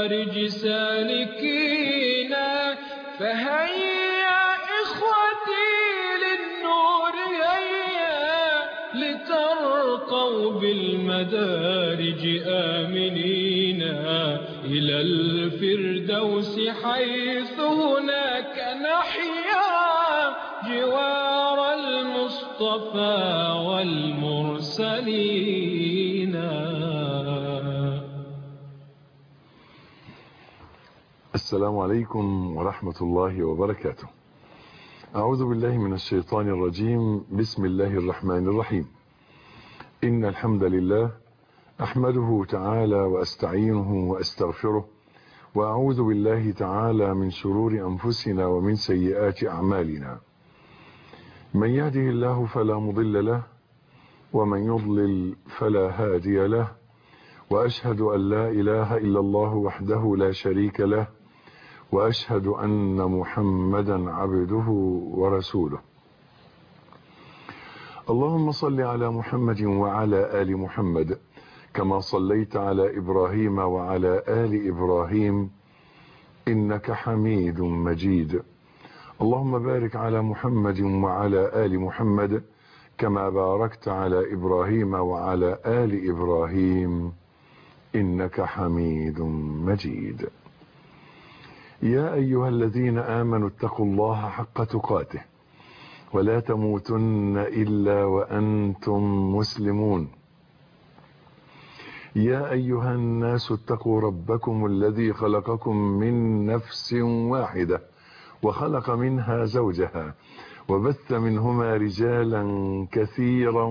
المدارج سالكينا فهيا إخوتي للنور هيا لترقوا بالمدارج آمنين إلى الفردوس حيث هناك نحيا جوار المصطفى والمرسلين السلام عليكم ورحمة الله وبركاته أعوذ بالله من الشيطان الرجيم بسم الله الرحمن الرحيم إن الحمد لله أحمده تعالى وأستعينه وأستغفره وأعوذ بالله تعالى من شرور أنفسنا ومن سيئات أعمالنا من يهده الله فلا مضل له ومن يضلل فلا هادي له وأشهد أن لا إله إلا الله وحده لا شريك له وأشهد أن محمدا عبده ورسوله اللهم صل على محمد وعلى آل محمد كما صليت على إبراهيم وعلى آل إبراهيم إنك حميد مجيد اللهم بارك على محمد وعلى آل محمد كما باركت على إبراهيم وعلى آل إبراهيم إنك حميد مجيد يا أيها الذين آمنوا اتقوا الله حق تقاته ولا تموتن إلا وأنتم مسلمون يا أيها الناس اتقوا ربكم الذي خلقكم من نفس واحدة وخلق منها زوجها وبث منهما رجالا كثيرا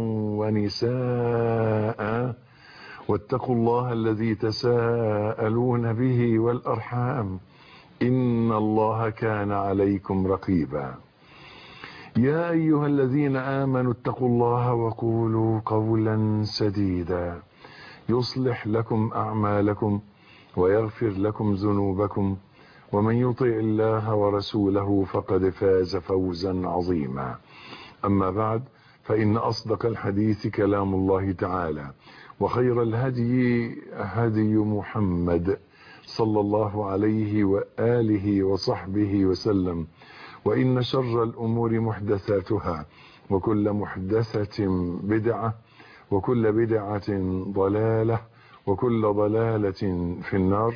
ونساء واتقوا الله الذي تساءلون به والأرحام إن الله كان عليكم رقيبا يا أيها الذين آمنوا اتقوا الله وقولوا قولا سديدا يصلح لكم أعمالكم ويغفر لكم ذنوبكم ومن يطع الله ورسوله فقد فاز فوزا عظيما أما بعد فإن أصدق الحديث كلام الله تعالى وخير الهدي هدي محمد صلى الله عليه وآله وصحبه وسلم وإن شر الأمور محدثاتها وكل محدثة بدعة وكل بدعة ضلالة وكل ضلالة في النار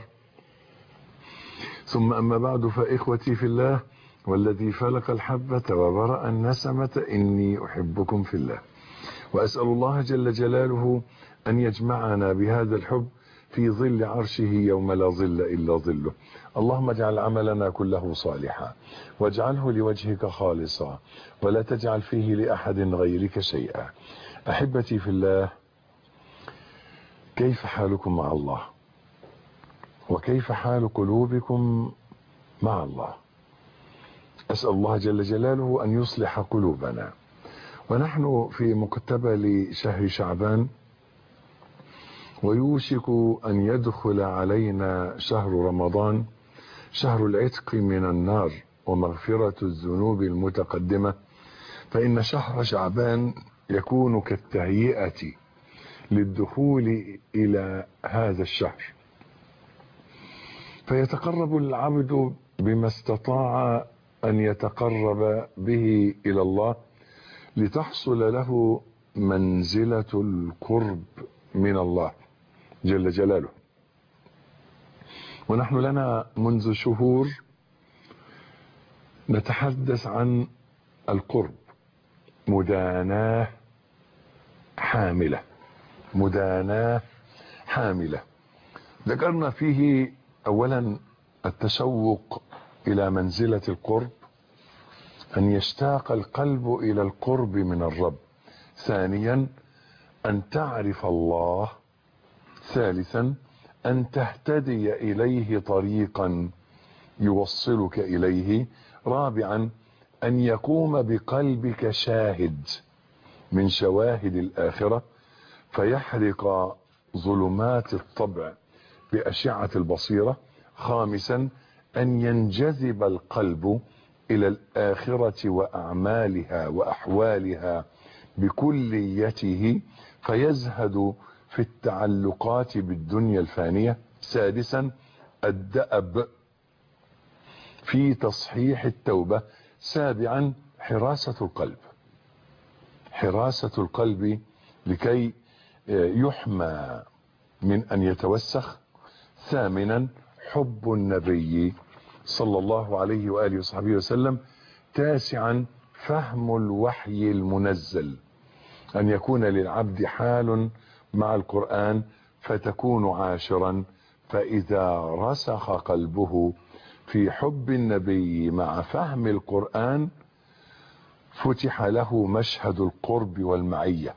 ثم أما بعد فإخوتي في الله والذي فلق الحبة وبرأ النسمة إني أحبكم في الله وأسأل الله جل جلاله أن يجمعنا بهذا الحب في ظل عرشه يوم لا ظل إلا ظله اللهم اجعل عملنا كله صالحا واجعله لوجهك خالصا ولا تجعل فيه لأحد غيرك شيئا أحبتي في الله كيف حالكم مع الله وكيف حال قلوبكم مع الله أسأل الله جل جلاله أن يصلح قلوبنا ونحن في مقتبل شهر شعبان ويوشك أن يدخل علينا شهر رمضان شهر العتق من النار ومغفرة الذنوب المتقدمة فإن شهر شعبان يكون كالتهيئة للدخول إلى هذا الشهر فيتقرب العبد بما استطاع أن يتقرب به إلى الله لتحصل له منزلة القرب من الله جل جلاله ونحن لنا منذ شهور نتحدث عن القرب مداناه حاملة مداناه حاملة ذكرنا فيه اولا التشوق الى منزلة القرب ان يشتاق القلب الى القرب من الرب ثانيا ان تعرف الله ثالثا ان تهتدي اليه طريقا يوصلك اليه رابعا ان يقوم بقلبك شاهد من شواهد الاخرة فيحرق ظلمات الطبع بأشعة البصيرة خامسا أن ينجذب القلب إلى الآخرة وأعمالها وأحوالها بكليته فيزهد في التعلقات بالدنيا الفانية سادسا الدأب في تصحيح التوبة سابعا حراسة القلب حراسة القلب لكي يحمى من أن يتوسخ ثامنا حب النبي صلى الله عليه وآله وصحبه وسلم تاسعا فهم الوحي المنزل أن يكون للعبد حال مع القرآن فتكون عاشرا فإذا رسخ قلبه في حب النبي مع فهم القرآن فتح له مشهد القرب والمعية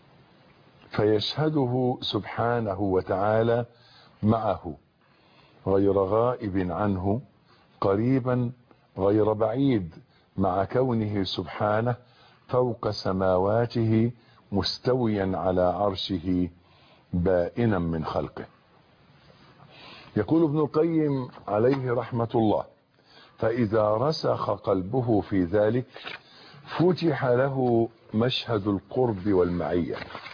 فيشهده سبحانه وتعالى معه غير غائب عنه قريبا غير بعيد مع كونه سبحانه فوق سماواته مستويا على عرشه بائنا من خلقه يقول ابن القيم عليه رحمة الله فإذا رسخ قلبه في ذلك فتح له مشهد القرب والمعية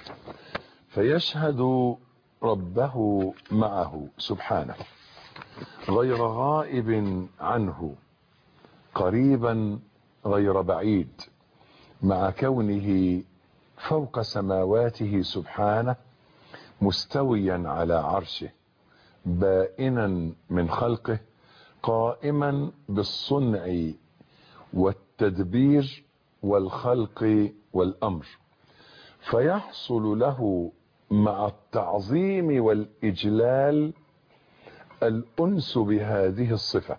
فيشهد ربه معه سبحانه غير غائب عنه قريبا غير بعيد مع كونه فوق سماواته سبحانه مستويا على عرشه بائنا من خلقه قائما بالصنع والتدبير والخلق والامر فيحصل له مع التعظيم والاجلال الانس بهذه الصفه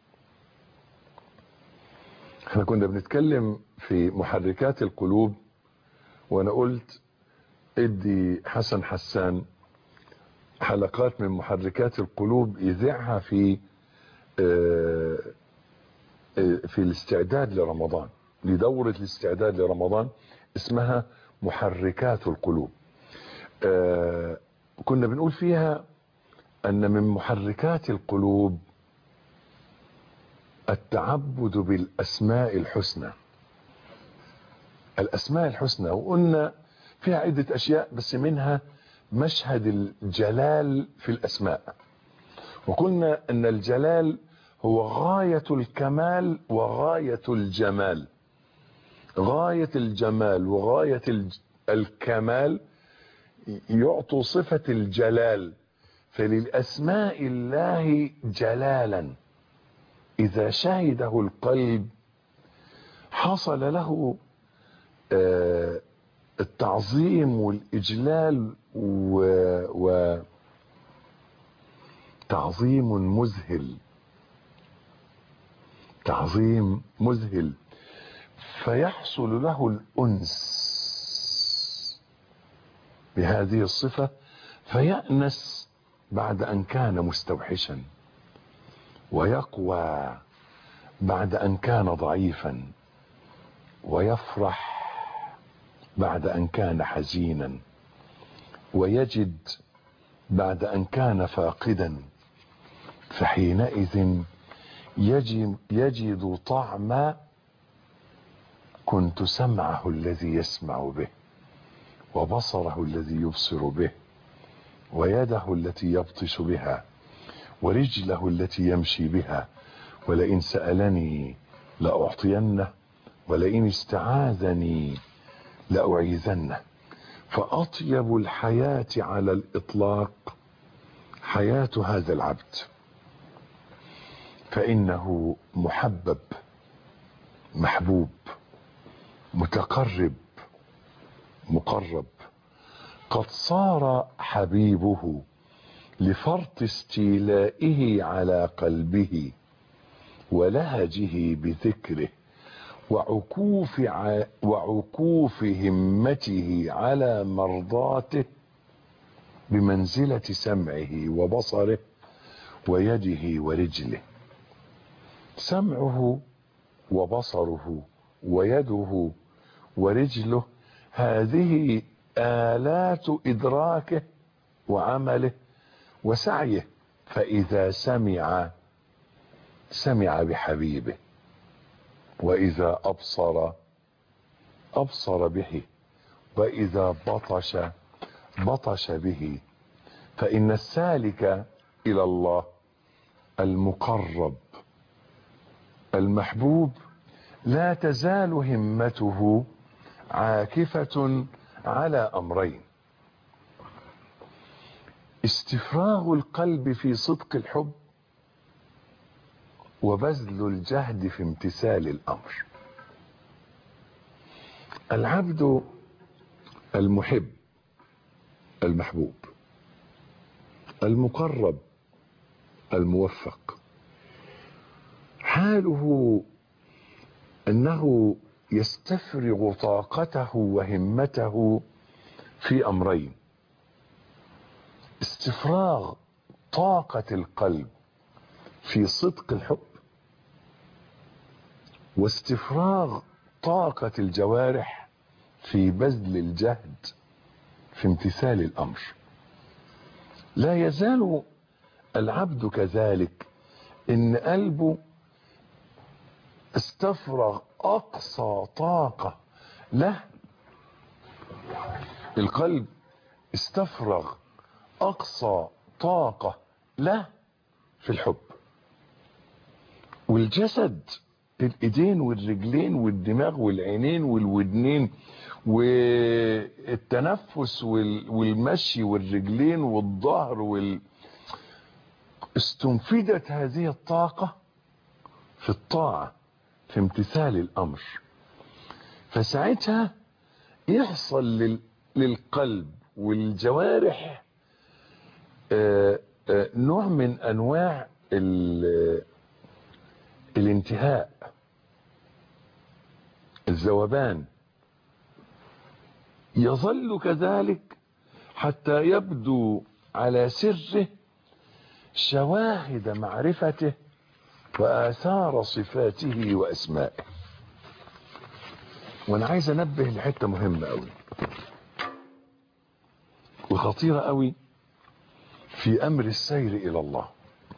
احنا كنا بنتكلم في محركات القلوب وانا قلت ادي حسن حسان حلقات من محركات القلوب يذيعها في في الاستعداد لرمضان لدورة الاستعداد لرمضان اسمها محركات القلوب كنا بنقول فيها ان من محركات القلوب التعبد بالاسماء الحسنى الاسماء الحسنى وقلنا فيها عدة اشياء بس منها مشهد الجلال في الاسماء وقلنا ان الجلال هو غاية الكمال وغاية الجمال غاية الجمال وغاية الكمال يعطوا صفة الجلال فللأسماء الله جلالا إذا شهده القلب حصل له التعظيم والإجلال و, و تعظيم مذهل تعظيم مذهل فيحصل له الأنس بهذه الصفة فيأنس بعد أن كان مستوحشا ويقوى بعد أن كان ضعيفا ويفرح بعد أن كان حزينا ويجد بعد أن كان فاقدا فحينئذ يجد, يجد طعم كنت سمعه الذي يسمع به وبصره الذي يبصر به ويده التي يبطش بها ورجله التي يمشي بها ولئن سألني لأعطينه ولئن استعاذني لأعيذنه فأطيب الحياة على الإطلاق حياة هذا العبد فإنه محبب محبوب متقرب مقرب قد صار حبيبه لفرط استيلائه على قلبه ولهجه بذكره وعكوف, ع... وعكوف همته على مرضاته بمنزلة سمعه وبصره ويده ورجله سمعه وبصره ويده ورجله هذه آلات إدراكه وعمله وسعيه فإذا سمع سمع بحبيبه وإذا أبصر أبصر به وإذا بطش بطش به فإن السالك إلى الله المقرب المحبوب لا تزال همته عاكفة على أمرين استفراغ القلب في صدق الحب وبذل الجهد في امتثال الأمر العبد المحب المحبوب المقرب الموفق حاله انه يستفرغ طاقته وهمته في امرين استفراغ طاقة القلب في صدق الحب واستفراغ طاقة الجوارح في بذل الجهد في امتثال الامر لا يزال العبد كذلك ان قلبه استفرغ اقصى طاقة له القلب استفرغ اقصى طاقة له في الحب والجسد الايدين والرجلين والدماغ والعينين والودنين والتنفس والمشي والرجلين والظهر وال استنفدت هذه الطاقة في الطاعة في امتثال الامر فساعتها يحصل لل... للقلب والجوارح آآ آآ نوع من انواع ال... الانتهاء الذوبان يظل كذلك حتى يبدو على سره شواهد معرفته وآثار صفاته وأسمائه وأنا عايز أنبه لحتة مهمة أوي وخطيرة أوي في أمر السير إلى الله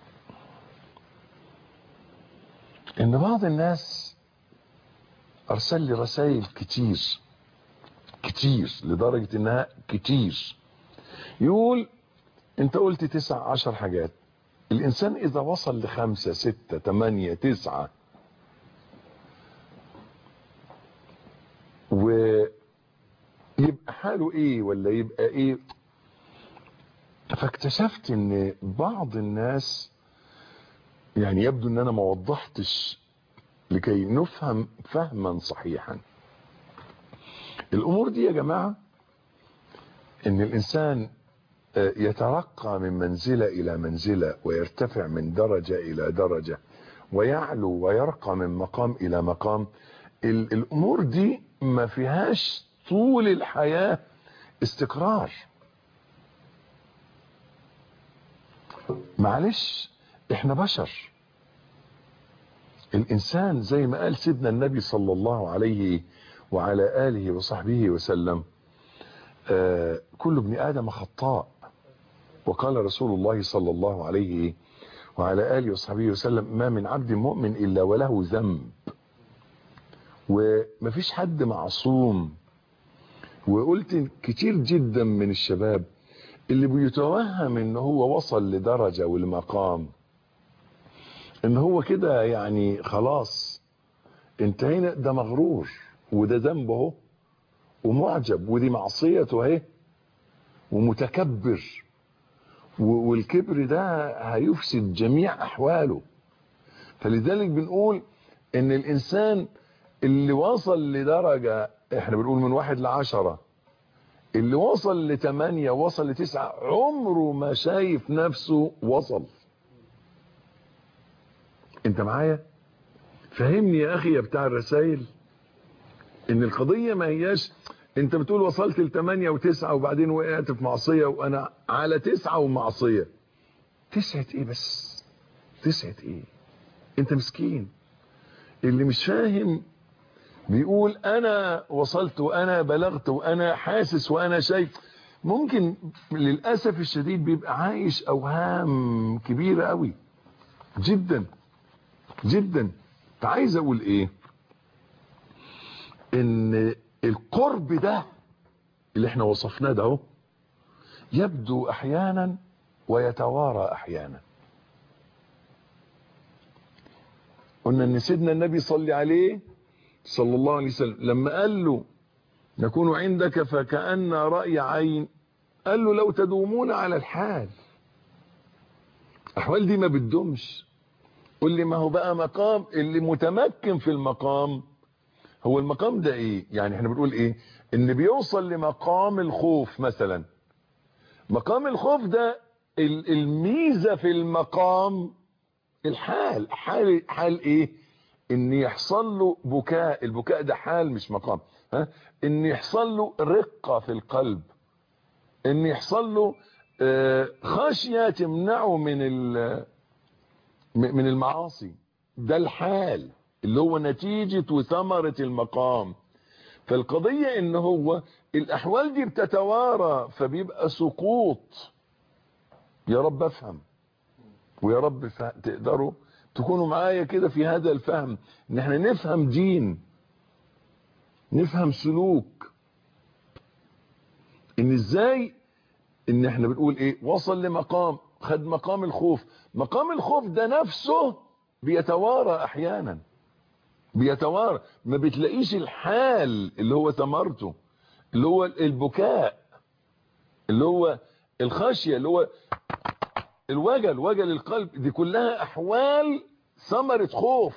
إن بعض الناس أرسل لي رسائل كتير كتير لدرجة إنها كتير يقول أنت قلت تسع عشر حاجات الإنسان إذا وصل لخمسة ستة تمانية تسعة ويبقى حاله إيه ولا يبقى إيه فاكتشفت إن بعض الناس يعني يبدو إن أنا ما وضحتش لكي نفهم فهما صحيحا الأمور دي يا جماعة إن الإنسان يترقى من منزلة إلى منزلة ويرتفع من درجة إلى درجة ويعلو ويرقى من مقام إلى مقام الأمور دي ما فيهاش طول الحياة استقرار معلش احنا بشر الإنسان زي ما قال سيدنا النبي صلى الله عليه وعلى آله وصحبه وسلم آه كل ابن آدم خطاء وقال رسول الله صلى الله عليه وعلى آله وصحبه وسلم ما من عبد مؤمن إلا وله ذنب ومفيش حد معصوم وقلت كتير جدا من الشباب اللي بيتوهم ان هو وصل لدرجة والمقام ان هو كده يعني خلاص انتهينا ده مغرور وده ذنبه اهو ومعجب ودي معصيته اهي ومتكبر والكبر ده هيفسد جميع احواله فلذلك بنقول ان الانسان اللي وصل لدرجة احنا بنقول من واحد لعشرة اللي وصل لتمانية وصل لتسعة عمره ما شايف نفسه وصل انت معايا فهمني يا اخي يا بتاع الرسائل ان القضية ما هياش انت بتقول وصلت لتمانية وتسعة وبعدين وقعت في معصية وانا على تسعة ومعصية تسعة ايه بس تسعة ايه انت مسكين اللي مش فاهم بيقول انا وصلت وانا بلغت وانا حاسس وانا شايف ممكن للأسف الشديد بيبقى عايش اوهام كبيرة قوي جدا جدا فعايز اقول ايه ان القرب ده اللي احنا وصفناه ده اهو يبدو احيانا ويتوارى احيانا قلنا ان سيدنا النبي صلى عليه صلى الله عليه وسلم لما قال له نكون عندك فكأن رأي عين قال له لو تدومون على الحال الاحوال دي ما بتدومش قول لي ما هو بقى مقام اللي متمكن في المقام هو المقام ده ايه يعني احنا بنقول ايه ان بيوصل لمقام الخوف مثلا مقام الخوف ده الميزة في المقام الحال حال حال ايه ان يحصل له بكاء البكاء ده حال مش مقام ها ان يحصل له رقة في القلب ان يحصل له خشية تمنعه من من المعاصي ده الحال اللي هو نتيجة وثمرة المقام فالقضية ان هو الاحوال دي بتتوارى فبيبقى سقوط يا رب افهم ويا رب تقدروا تكونوا معايا كده في هذا الفهم ان احنا نفهم دين نفهم سلوك ان ازاي ان احنا بنقول ايه وصل لمقام خد مقام الخوف مقام الخوف ده نفسه بيتوارى احيانا بيتوارى ما بتلاقيش الحال اللي هو ثمرته اللي هو البكاء اللي هو الخشية اللي هو الوجل وجل القلب دي كلها احوال ثمرة خوف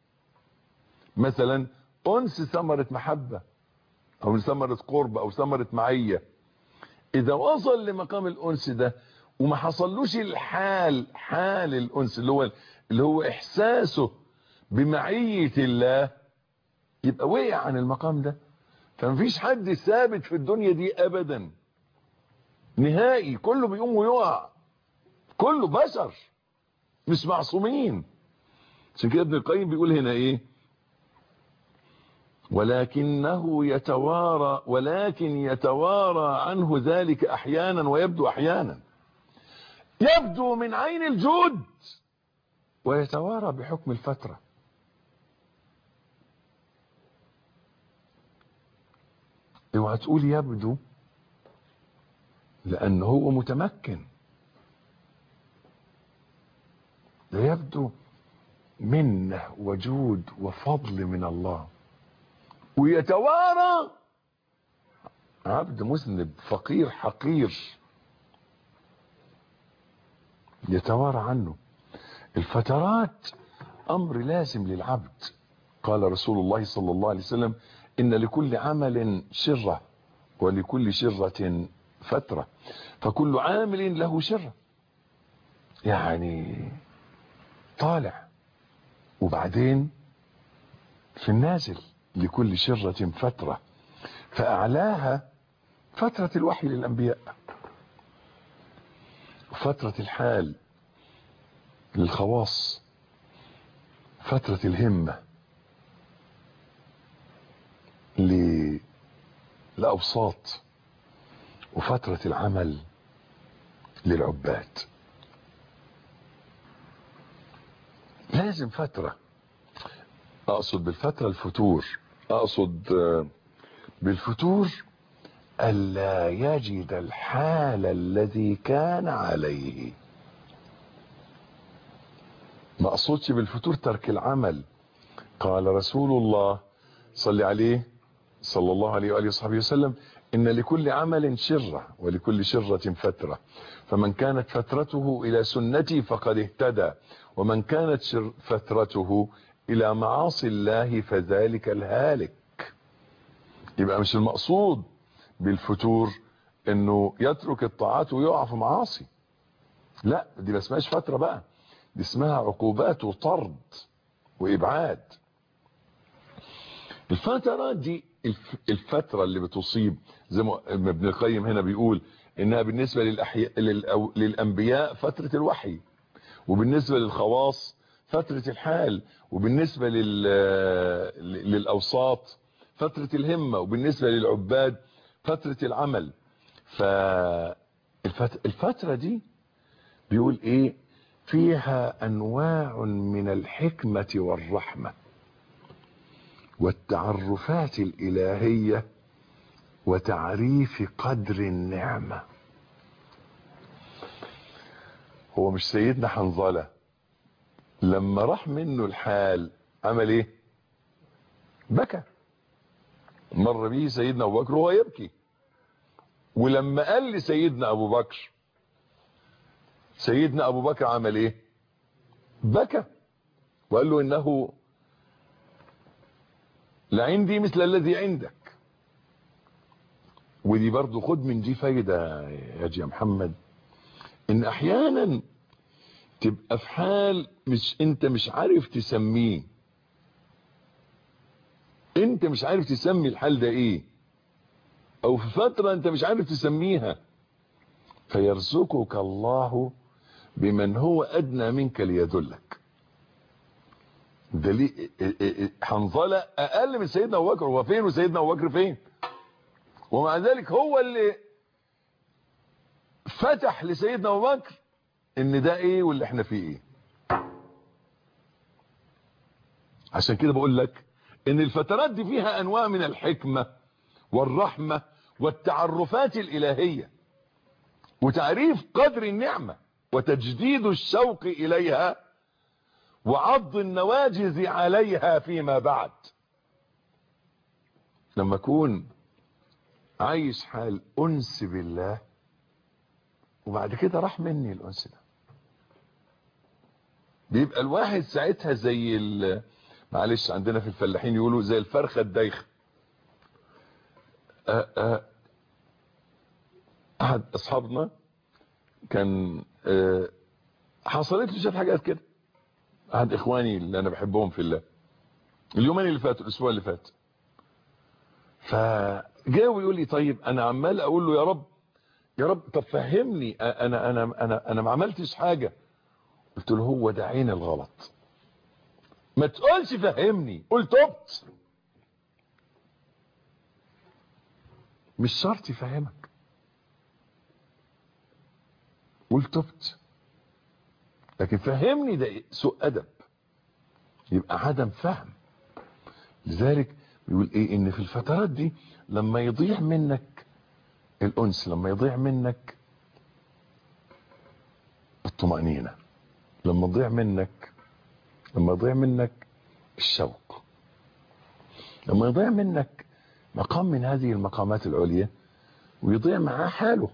مثلا انس ثمرة محبة او ثمرة قرب او ثمرة معية اذا وصل لمقام الانس ده وما حصلوش الحال حال الانس اللي هو اللي هو احساسه بمعية الله يبقى وقع عن المقام ده فمفيش حد ثابت في الدنيا دي ابدا نهائي كله بيقوم ويقع كله بشر مش معصومين عشان كده ابن القيم بيقول هنا ايه ولكنه يتوارى ولكن يتوارى عنه ذلك احيانا ويبدو احيانا يبدو من عين الجود ويتوارى بحكم الفترة اوعى تقول يبدو لان هو متمكن ده يبدو منه وجود وفضل من الله ويتوارى عبد مذنب فقير حقير يتوارى عنه الفترات امر لازم للعبد قال رسول الله صلى الله عليه وسلم ان لكل عمل شرة ولكل شرة فترة فكل عامل له شرة يعني طالع وبعدين في النازل لكل شرة فترة فأعلاها فترة الوحي للأنبياء فترة الحال للخواص فترة الهمة للأوساط وفترة العمل للعباد لازم فترة اقصد بالفترة الفتور اقصد بالفتور الا يجد الحال الذي كان عليه ما اقصدش بالفتور ترك العمل قال رسول الله صلى عليه صلى الله عليه وآله وصحبه وسلم إن لكل عمل شرة ولكل شرة فترة فمن كانت فترته إلى سنتي فقد اهتدى ومن كانت فترته إلى معاصي الله فذلك الهالك يبقى مش المقصود بالفتور انه يترك الطاعات ويقع في معاصي لا دي ما اسمهاش فترة بقى دي اسمها عقوبات وطرد وإبعاد الفترات دي الفترة اللي بتصيب زي ما ابن القيم هنا بيقول انها بالنسبة للأحياء للأنبياء فترة الوحي وبالنسبة للخواص فترة الحال وبالنسبة لل... للأوساط فترة الهمة وبالنسبة للعباد فترة العمل فالفترة دي بيقول ايه فيها انواع من الحكمة والرحمة والتعرفات الالهية وتعريف قدر النعمة هو مش سيدنا حنظلة لما راح منه الحال عمل ايه بكى مر به سيدنا ابو بكر وهو يبكي ولما قال لسيدنا ابو بكر سيدنا ابو بكر عمل ايه بكى وقال له انه لعندي مثل الذي عندك ودي برضو خد من دي فايدة يا جي محمد ان احيانا تبقى في حال مش انت مش عارف تسميه انت مش عارف تسمي الحال ده ايه او في فترة انت مش عارف تسميها فيرزقك الله بمن هو ادنى منك ليدلك دليل حنظلة اقل من سيدنا ابو بكر هو فين وسيدنا ابو بكر فين ومع ذلك هو اللي فتح لسيدنا ابو بكر ان ده ايه واللي احنا فيه ايه عشان كده بقول لك ان الفترات دي فيها انواع من الحكمة والرحمة والتعرفات الالهية وتعريف قدر النعمة وتجديد الشوق اليها وعض النواجز عليها فيما بعد لما اكون عايش حال انس بالله وبعد كده راح مني الانس ده بيبقى الواحد ساعتها زي معلش عندنا في الفلاحين يقولوا زي الفرخه الدايخه احد اصحابنا كان أه حصلت له شويه حاجات كده احد اخواني اللي انا بحبهم في الله اليومين اللي فاتوا الاسبوع اللي فات فجاء ويقول لي طيب انا عمال اقول له يا رب يا رب طب فهمني انا انا انا انا ما عملتش حاجه قلت له هو ده عين الغلط ما تقولش فهمني قول تبت مش شرط يفهمك قول تبت لكن فهمني ده سوء ادب يبقى عدم فهم لذلك بيقول ايه ان في الفترات دي لما يضيع منك الانس لما يضيع منك الطمأنينة لما يضيع منك لما يضيع منك الشوق لما يضيع منك مقام من هذه المقامات العليا ويضيع معاه حاله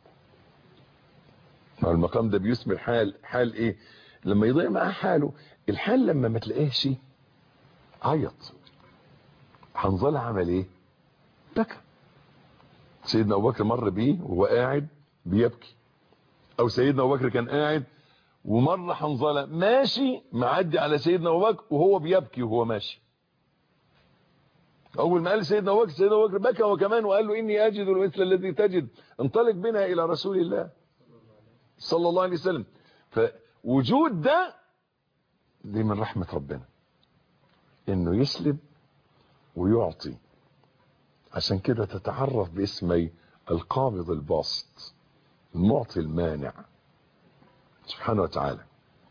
ما المقام ده بيثمر حال حال ايه لما يضيع معاه حاله الحال لما ما تلاقيهش عيط حنظله عمل ايه بكى سيدنا ابو بكر مر بيه وهو قاعد بيبكي او سيدنا ابو بكر كان قاعد ومر حنظله ماشي معدي على سيدنا ابو بكر وهو بيبكي وهو ماشي اول ما قال سيدنا ابو بكر سيدنا ابو بكر بكى هو كمان وقال له اني اجد المثل الذي تجد انطلق بنا الى رسول الله صلى الله عليه وسلم فوجود ده دي من رحمة ربنا انه يسلب ويعطي عشان كده تتعرف باسمي القابض الباسط المعطي المانع سبحانه وتعالى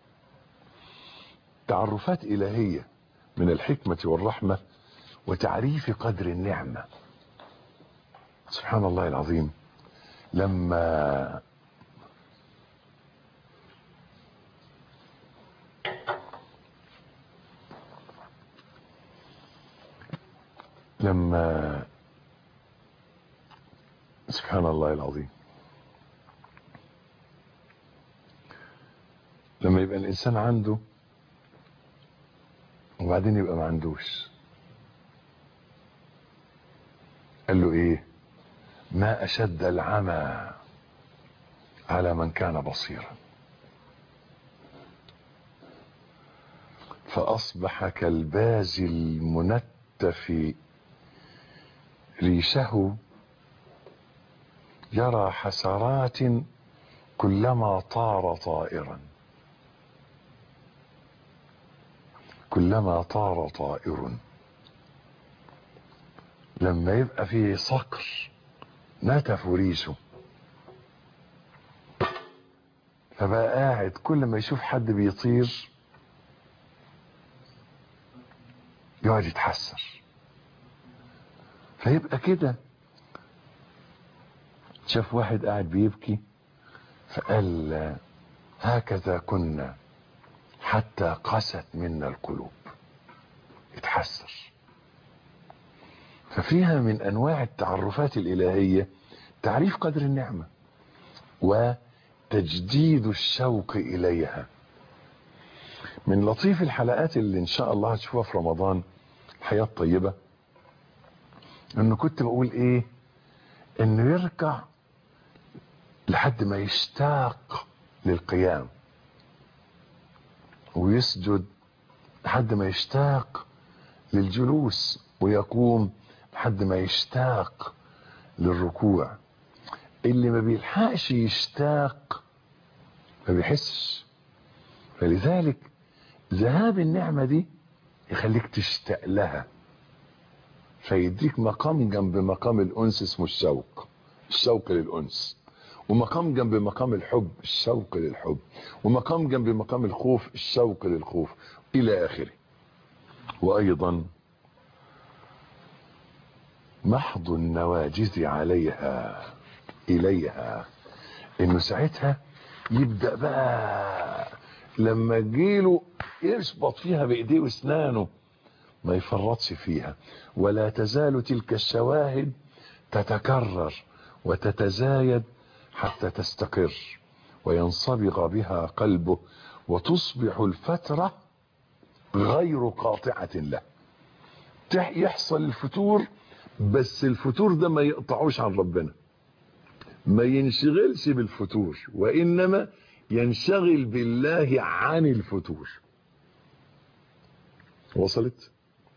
تعرفات إلهية من الحكمة والرحمة وتعريف قدر النعمة سبحان الله العظيم لما لما سبحان الله العظيم لما يبقى الإنسان عنده وبعدين يبقى ما عندوش قال له ايه ما اشد العمى على من كان بصيرا فاصبح كالباز المنتف ريشه يرى حسرات كلما طار طائرا كلما طار طائر لما يبقى فيه صقر نتف ريشه فبقى قاعد كل ما يشوف حد بيطير يقعد يتحسر فيبقى كده شاف واحد قاعد بيبكي فقال هكذا كنا حتى قست منا القلوب حسر ففيها من انواع التعرفات الالهية تعريف قدر النعمة وتجديد الشوق اليها من لطيف الحلقات اللي ان شاء الله هتشوفها في رمضان الحياة الطيبة انه كنت بقول ايه انه يركع لحد ما يشتاق للقيام ويسجد لحد ما يشتاق للجلوس ويقوم لحد ما يشتاق للركوع اللي ما بيلحقش يشتاق ما بيحسش فلذلك ذهاب النعمة دي يخليك تشتاق لها فيديك مقام جنب مقام الأنس اسمه الشوق الشوق للأنس ومقام جنب مقام الحب الشوق للحب ومقام جنب مقام الخوف الشوق للخوف إلى آخره وأيضا محض النواجز عليها إليها إنه ساعتها يبدأ بقى لما جيله يشبط فيها بإيديه واسنانه ما يفرطش فيها ولا تزال تلك الشواهد تتكرر وتتزايد حتى تستقر وينصبغ بها قلبه وتصبح الفترة غير قاطعة له يحصل الفتور بس الفتور ده ما يقطعوش عن ربنا ما ينشغلش بالفتور وإنما ينشغل بالله عن الفتور وصلت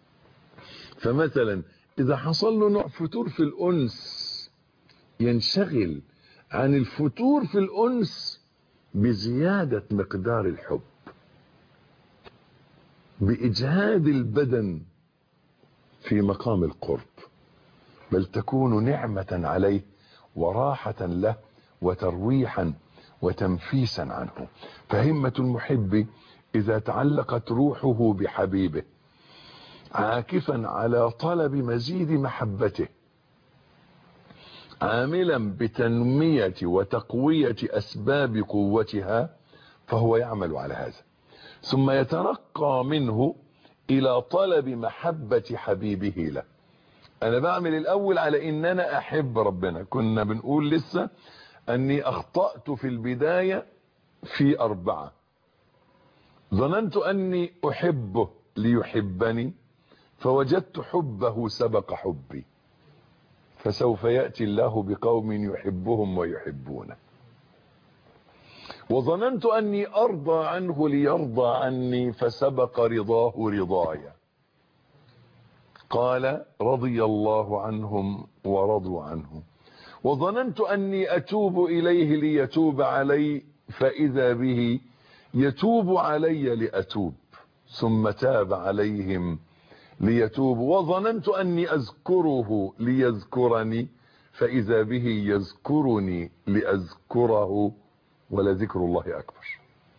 فمثلا إذا حصل له نوع فتور في الأنس ينشغل عن الفتور في الأنس بزيادة مقدار الحب بإجهاد البدن في مقام القرب بل تكون نعمة عليه وراحة له وترويحا وتنفيسا عنه فهمة المحب إذا تعلقت روحه بحبيبه عاكفا على طلب مزيد محبته عاملا بتنمية وتقوية أسباب قوتها فهو يعمل على هذا ثم يترقى منه إلى طلب محبة حبيبه له أنا بعمل الأول على إن أنا أحب ربنا كنا بنقول لسه أني أخطأت في البداية في أربعة ظننت أني أحبه ليحبني فوجدت حبه سبق حبي فسوف يأتي الله بقوم يحبهم ويحبونه وظننت أني أرضى عنه ليرضى عني فسبق رضاه رضايا قال رضي الله عنهم ورضوا عنه وظننت أني أتوب إليه ليتوب علي فإذا به يتوب علي لأتوب ثم تاب عليهم ليتوب وظننت أني أذكره ليذكرني فإذا به يذكرني لأذكره ولذكر الله أكبر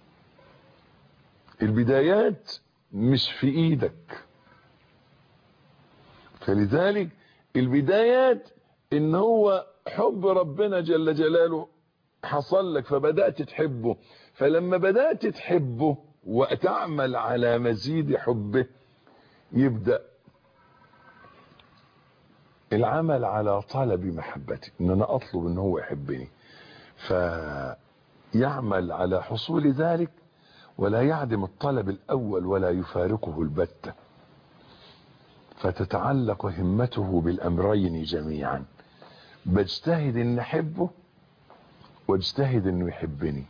البدايات مش في إيدك فلذلك البدايات إن هو حب ربنا جل جلاله حصل لك فبدأت تحبه فلما بدأت تحبه وتعمل على مزيد حبه يبدأ العمل على طلب محبته ان انا اطلب ان هو يحبني فيعمل على حصول ذلك ولا يعدم الطلب الاول ولا يفارقه البتة فتتعلق همته بالامرين جميعا بجتهد ان احبه واجتهد انه يحبني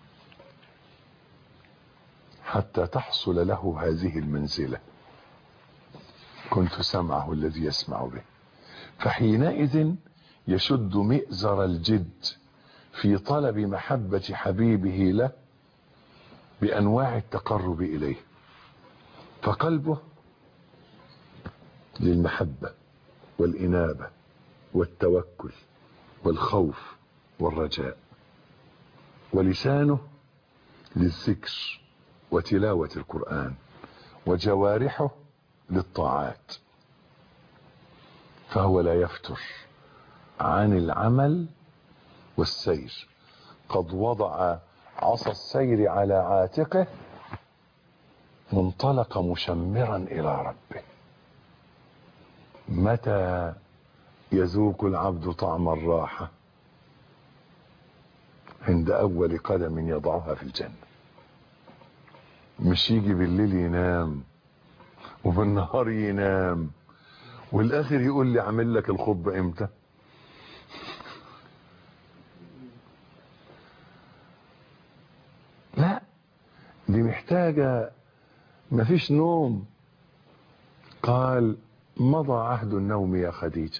حتى تحصل له هذه المنزله كنت سمعه الذي يسمع به فحينئذ يشد مئزر الجد في طلب محبة حبيبه له بأنواع التقرب إليه فقلبه للمحبة والإنابة والتوكل والخوف والرجاء ولسانه للذكر وتلاوة القرآن وجوارحه للطاعات فهو لا يفتر عن العمل والسير قد وضع عصا السير على عاتقه منطلق مشمرا الى ربه متى يذوق العبد طعم الراحة عند أول قدم يضعها في الجنة مش يجي بالليل ينام وبالنهار ينام والآخر يقول لي عامل لك الخطبة امتى لا دي محتاجة مفيش نوم قال مضى عهد النوم يا خديجة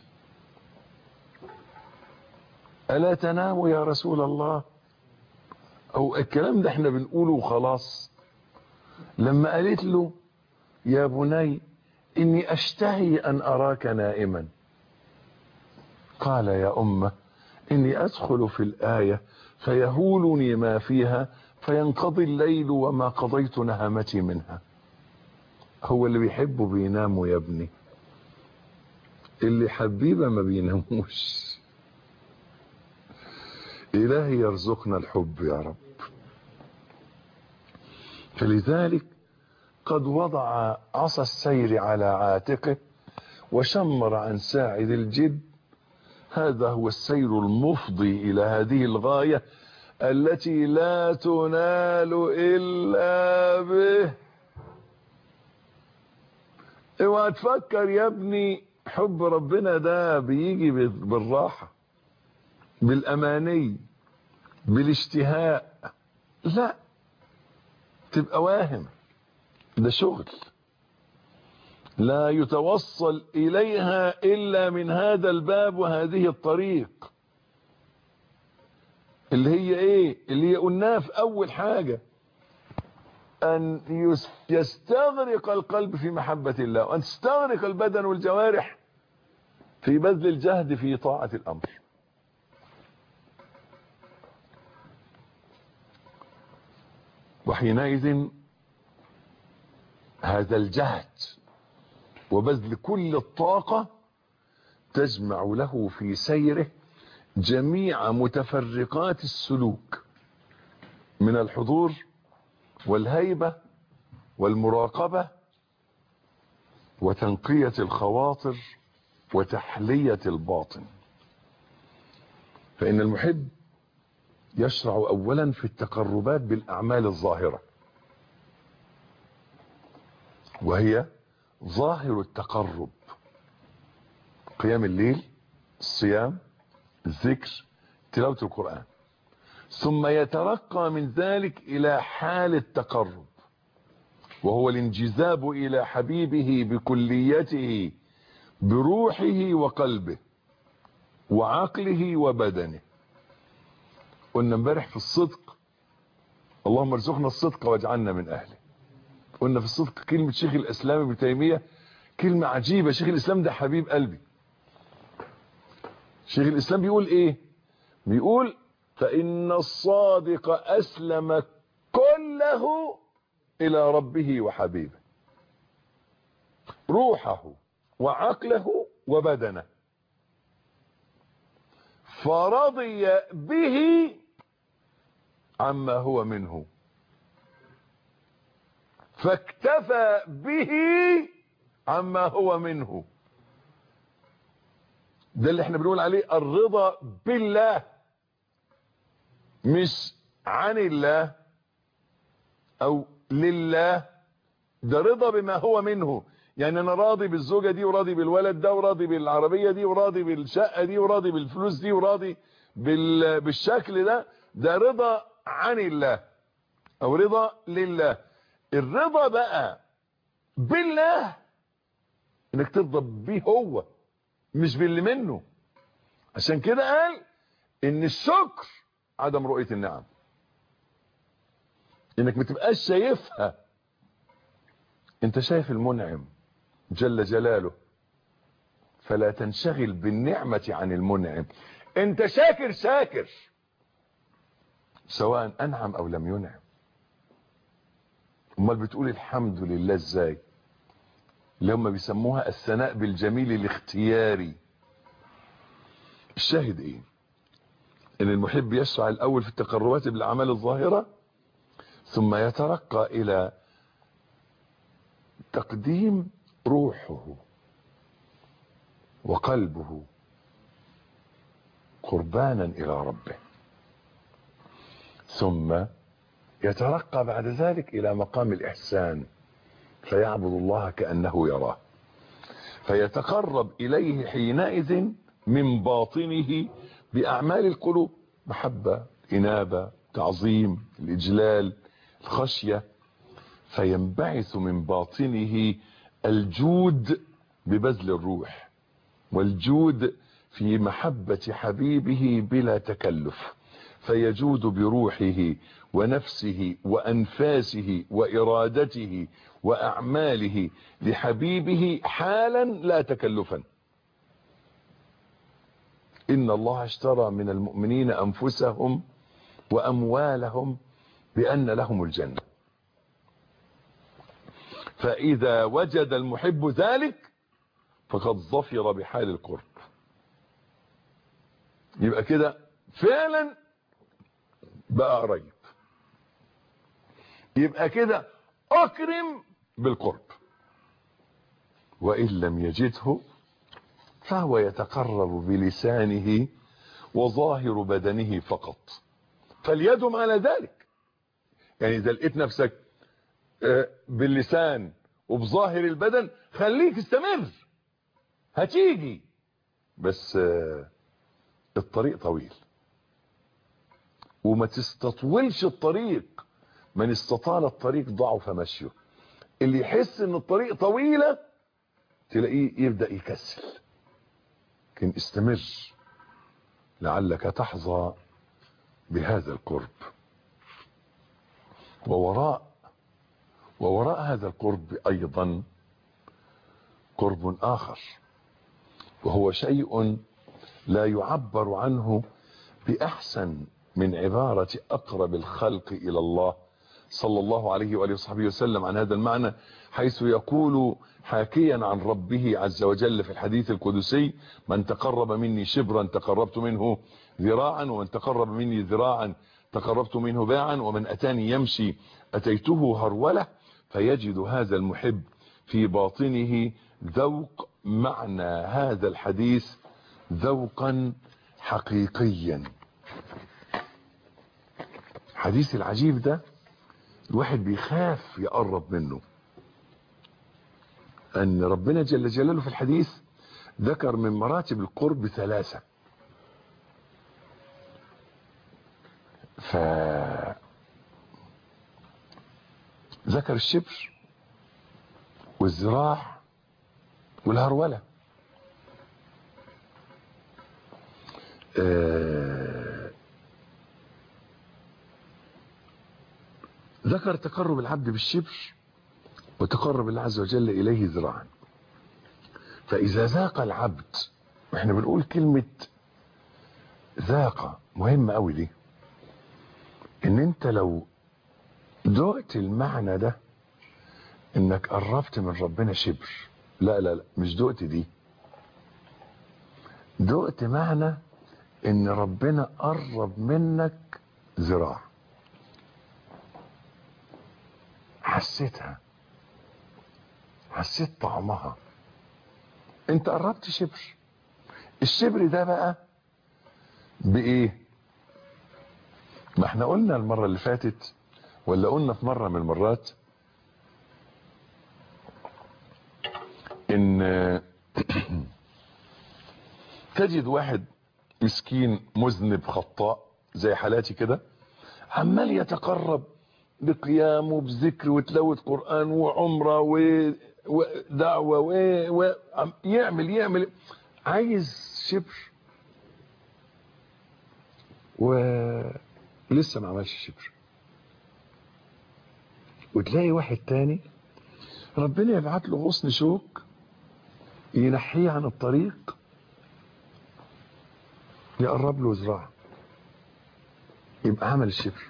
ألا تنام يا رسول الله أو الكلام ده احنا بنقوله وخلاص لما قالت له يا بني إني أشتهي أن أراك نائما قال يا أمة إني أدخل في الآية فيهولني ما فيها فينقضي الليل وما قضيت نهمتي منها هو اللي بيحبه بينام يا ابني اللي حبيبه ما بيناموش إلهي يرزقنا الحب يا رب فلذلك قد وضع عصا السير على عاتقه وشمر عن ساعد الجد هذا هو السير المفضي إلى هذه الغاية التي لا تنال إلا به اوعى تفكر يا ابني حب ربنا ده بيجي بالراحة بالأماني بالاشتهاء لا تبقى واهم ده شغل لا يتوصل إليها إلا من هذا الباب وهذه الطريق اللي هي ايه اللي هي قلناها في اول حاجة ان يستغرق القلب في محبة الله وان تستغرق البدن والجوارح في بذل الجهد في طاعة الامر وحينئذ هذا الجهد وبذل كل الطاقة تجمع له في سيره جميع متفرقات السلوك من الحضور والهيبة والمراقبة وتنقية الخواطر وتحلية الباطن فإن المحب يشرع أولا في التقربات بالأعمال الظاهرة وهي ظاهر التقرب قيام الليل الصيام الذكر تلاوة القرآن ثم يترقى من ذلك إلى حال التقرب وهو الانجذاب إلى حبيبه بكليته بروحه وقلبه وعقله وبدنه قلنا امبارح في الصدق اللهم ارزقنا الصدق واجعلنا من اهله قلنا في الصدق كلمة شيخ الاسلام ابن تيمية كلمة عجيبة شيخ الاسلام ده حبيب قلبي شيخ الاسلام بيقول ايه بيقول فان الصادق اسلم كله الى ربه وحبيبه روحه وعقله وبدنه فرضي به عما هو منه فاكتفى به عما هو منه ده اللي احنا بنقول عليه الرضا بالله مش عن الله او لله ده رضا بما هو منه يعني انا راضي بالزوجة دي وراضي بالولد ده وراضي بالعربية دي وراضي بالشقة دي وراضي بالفلوس دي وراضي بال... بالشكل ده ده رضا عن الله او رضا لله الرضا بقى بالله انك ترضى بيه هو مش باللي منه عشان كده قال ان الشكر عدم رؤية النعم انك ما تبقاش شايفها انت شايف المنعم جل جلاله فلا تنشغل بالنعمة عن المنعم انت شاكر شاكر سواء انعم او لم ينعم امال بتقول الحمد لله ازاي اللي هم بيسموها الثناء بالجميل الاختياري الشاهد ايه ان المحب يسعى الاول في التقربات بالاعمال الظاهرة ثم يترقى الى تقديم روحه وقلبه قربانا إلى ربه ثم يترقى بعد ذلك إلى مقام الإحسان فيعبد الله كأنه يراه فيتقرب إليه حينئذ من باطنه بأعمال القلوب محبة إنابة تعظيم الإجلال الخشية فينبعث من باطنه الجود ببذل الروح والجود في محبة حبيبه بلا تكلف فيجود بروحه ونفسه وأنفاسه وإرادته وأعماله لحبيبه حالا لا تكلفا إن الله اشترى من المؤمنين أنفسهم وأموالهم بأن لهم الجنة فإذا وجد المحب ذلك فقد ظفر بحال القرب يبقى كده فعلا بقى قريب يبقى كده أكرم بالقرب وإن لم يجده فهو يتقرب بلسانه وظاهر بدنه فقط فليدم على ذلك يعني إذا لقيت نفسك باللسان وبظاهر البدن خليك استمر هتيجي بس الطريق طويل وما تستطولش الطريق من استطال الطريق ضعف مشيه اللي يحس ان الطريق طويلة تلاقيه يبدأ يكسل لكن استمر لعلك تحظى بهذا القرب ووراء ووراء هذا القرب ايضا قرب اخر وهو شيء لا يعبر عنه باحسن من عبارة اقرب الخلق الى الله صلى الله عليه وآله وصحبه وسلم عن هذا المعنى حيث يقول حاكيا عن ربه عز وجل في الحديث القدسي من تقرب مني شبرا تقربت منه ذراعا ومن تقرب مني ذراعا تقربت منه باعا ومن أتاني يمشي أتيته هرولة فيجد هذا المحب في باطنه ذوق معنى هذا الحديث ذوقا حقيقيا حديث العجيب ده الواحد بيخاف يقرب منه ان ربنا جل جلاله في الحديث ذكر من مراتب القرب ثلاثة ف ذكر الشبر والذراع والهرولة آه ذكر تقرب العبد بالشبر وتقرب الله عز وجل إليه ذراعا فإذا ذاق العبد واحنا بنقول كلمة ذاق مهمة قوي دي ان انت لو دقت المعنى ده انك قربت من ربنا شبر لا لا لا مش دقت دي دقت معنى ان ربنا قرب منك ذراع حسيتها حسيت طعمها انت قربت شبر الشبر ده بقى بايه ما احنا قلنا المرة اللي فاتت ولا قلنا في مرة من المرات ان تجد واحد مسكين مذنب خطاء زي حالاتي كده عمال يتقرب بقيام وبذكر وتلاوة قرآن وعمرة ودعوة و... و... يعمل يعمل عايز شبر ولسه ما عملش شبر وتلاقي واحد تاني ربنا يبعت له غصن شوك ينحيه عن الطريق يقرب له ذراع يبقى عمل الشبر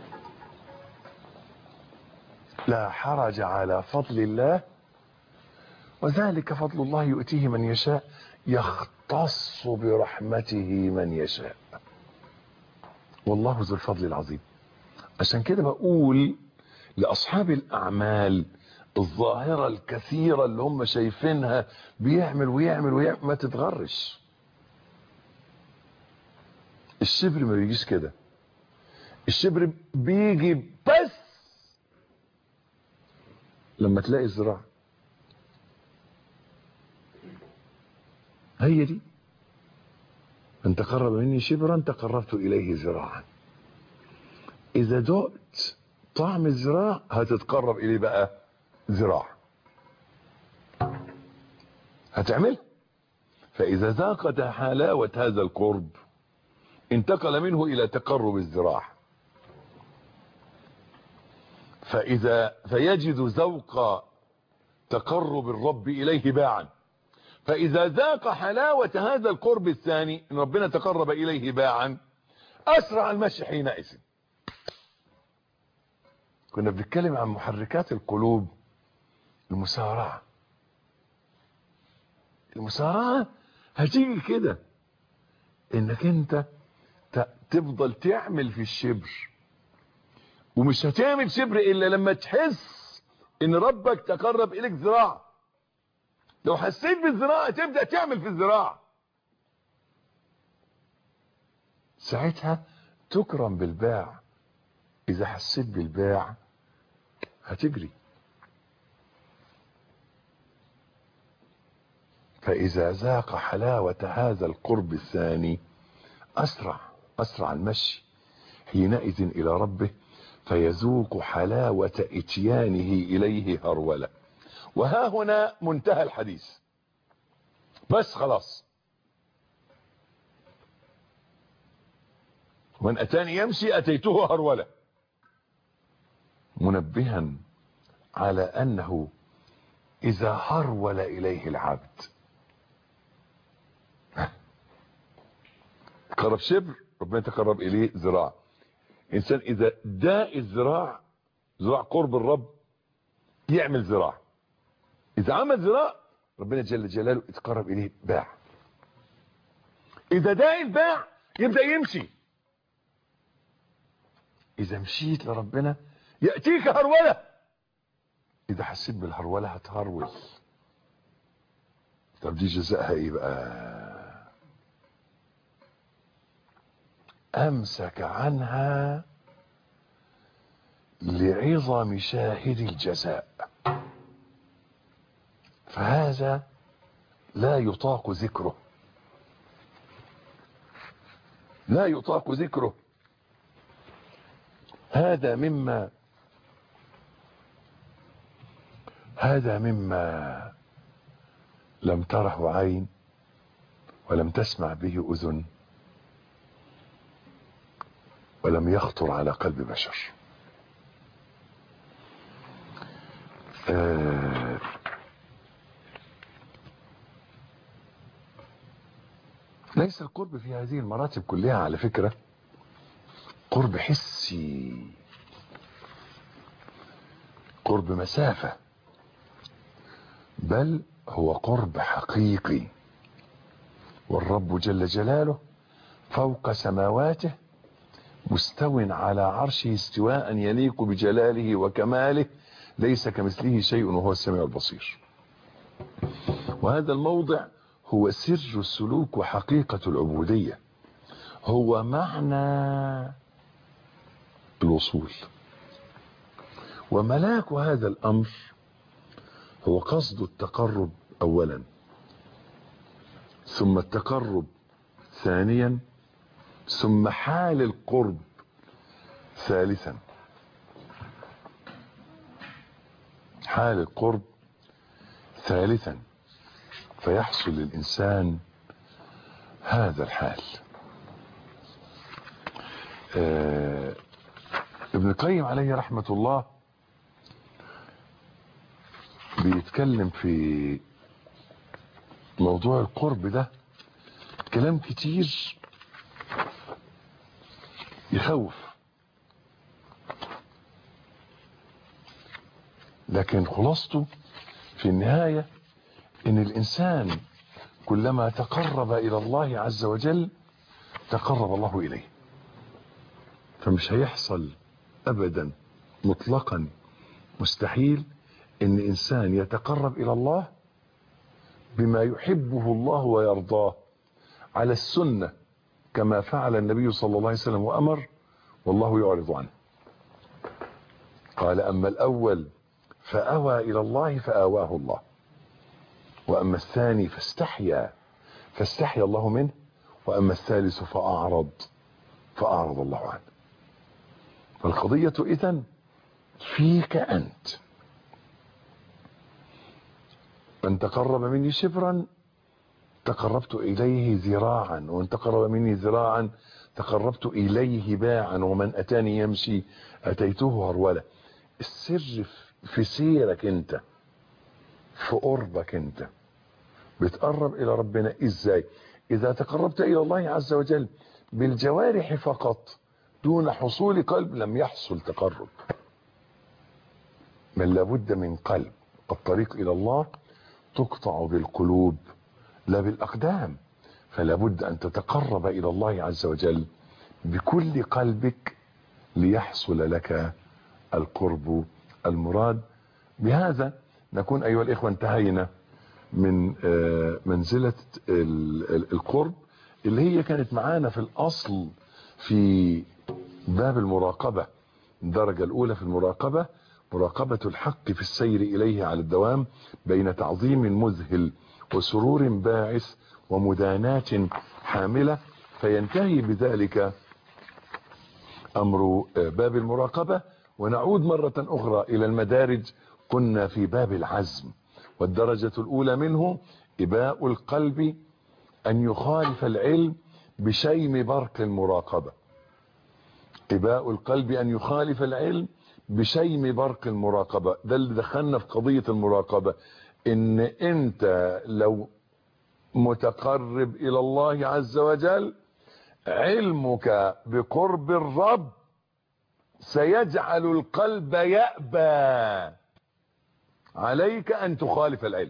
لا حرج على فضل الله وذلك فضل الله يؤتيه من يشاء يختص برحمته من يشاء والله ذو الفضل العظيم عشان كده بقول لأصحاب الأعمال الظاهرة الكثيرة اللي هم شايفينها بيعمل ويعمل ويعمل ما تتغرش الشبر ما بيجيش كده الشبر بيجي بس لما تلاقي الزراعة هي دي من تقرب مني شبرا تقربت إليه زراعا إذا دقت طعم الزراع هتتقرب إليه بقى زراع هتعمل فإذا ذاقت حلاوة هذا القرب انتقل منه إلى تقرب الزراع فإذا فيجد ذوق تقرب الرب إليه باعا فإذا ذاق حلاوة هذا القرب الثاني إن ربنا تقرب إليه باعا أسرع المشي حينئذ كنا بنتكلم عن محركات القلوب المسارعة المسارعة هتيجي كده انك انت تفضل تعمل في الشبر ومش هتعمل شبر الا لما تحس ان ربك تقرب اليك ذراع لو حسيت بالذراع تبدأ تعمل في الذراع ساعتها تكرم بالباع اذا حسيت بالباع هتجري فاذا ذاق حلاوة هذا القرب الثاني اسرع اسرع المشي حينئذ الى ربه فيذوق حلاوة اتيانه اليه هرولا وها هنا منتهى الحديث بس خلاص من اتاني يمشي اتيته هرولا منبها على انه اذا هرول اليه العبد قرب شبر ربنا يتقرب اليه ذراع انسان اذا داء الذراع ذراع قرب الرب يعمل ذراع اذا عمل ذراع ربنا جل جلاله يتقرب اليه باع اذا داء الباع يبدأ يمشي اذا مشيت لربنا يأتيك هرولة اذا حسيت بالهرولة هتهرول طب دي جزاءها ايه بقى امسك عنها لعظم شاهد الجزاء فهذا لا يطاق ذكره لا يطاق ذكره هذا مما هذا مما لم تره عين ولم تسمع به اذن ولم يخطر على قلب بشر آه ليس القرب في هذه المراتب كلها على فكرة قرب حسي قرب مسافة بل هو قرب حقيقي والرب جل جلاله فوق سماواته مستو على عرشه استواء يليق بجلاله وكماله ليس كمثله شيء وهو السميع البصير وهذا الموضع هو سر السلوك وحقيقة العبودية هو معنى الوصول وملاك هذا الأمر هو قصد التقرب أولا ثم التقرب ثانيا ثم حال القرب ثالثا حال القرب ثالثا فيحصل للإنسان هذا الحال آه ابن القيم عليه رحمة الله بيتكلم في موضوع القرب ده كلام كتير يخوف لكن خلاصته في النهاية ان الانسان كلما تقرب الى الله عز وجل تقرب الله اليه فمش هيحصل ابدا مطلقا مستحيل ان انسان يتقرب الى الله بما يحبه الله ويرضاه على السنة كما فعل النبي صلى الله عليه وسلم وامر والله يعرض عنه قال اما الاول فاوى الى الله فاواه الله واما الثاني فاستحيا فاستحيا الله منه واما الثالث فاعرض فاعرض الله عنه فالقضية اذا فيك انت من تقرب مني شبرا تقربت اليه ذراعا ومن تقرب مني ذراعا تقربت اليه باعا ومن اتاني يمشي اتيته هرولا السر في سيرك انت في قربك انت بتقرب الى ربنا ازاي اذا تقربت الى الله عز وجل بالجوارح فقط دون حصول قلب لم يحصل تقرب من لابد من قلب الطريق الى الله تقطع بالقلوب لا بالاقدام فلا بد ان تتقرب الى الله عز وجل بكل قلبك ليحصل لك القرب المراد بهذا نكون ايها الاخوه انتهينا من منزلة القرب اللي هي كانت معانا في الاصل في باب المراقبة الدرجة الاولى في المراقبة مراقبة الحق في السير اليه على الدوام بين تعظيم مذهل وسرور باعث ومدانات حاملة فينتهي بذلك امر باب المراقبة ونعود مرة اخرى الى المدارج كنا في باب العزم والدرجة الاولى منه اباء القلب ان يخالف العلم بشيم برق المراقبة اباء القلب ان يخالف العلم بشيم برق المراقبة ده اللي دخلنا في قضية المراقبة ان انت لو متقرب الى الله عز وجل علمك بقرب الرب سيجعل القلب يأبى عليك ان تخالف العلم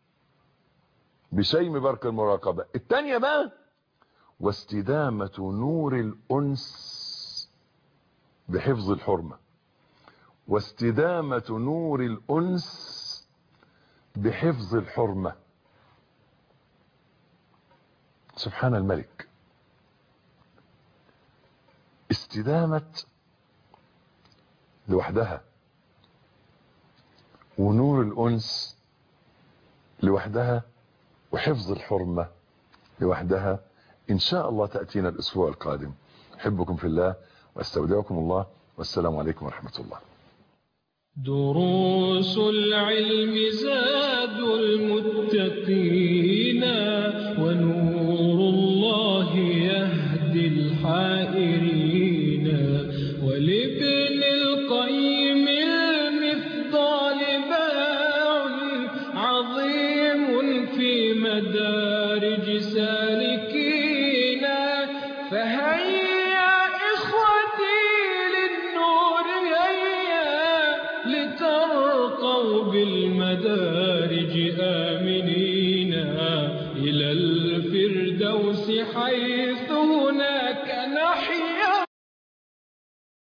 بشيم برق المراقبة التانية بقى واستدامة نور الأنس بحفظ الحرمة واستدامة نور الأنس بحفظ الحرمة سبحان الملك استدامة لوحدها ونور الأنس لوحدها وحفظ الحرمة لوحدها إن شاء الله تأتينا الأسبوع القادم أحبكم في الله واستودعكم الله والسلام عليكم ورحمة الله دروس العلم زاد المتقين ونور الله يهدي الحائرين ولابن القيم المفضال باع عظيم في مدارج سالكين فهيا إخوتي للنور هيا لترقوا بالمدارج آمنين إلى الفردوس حيث هناك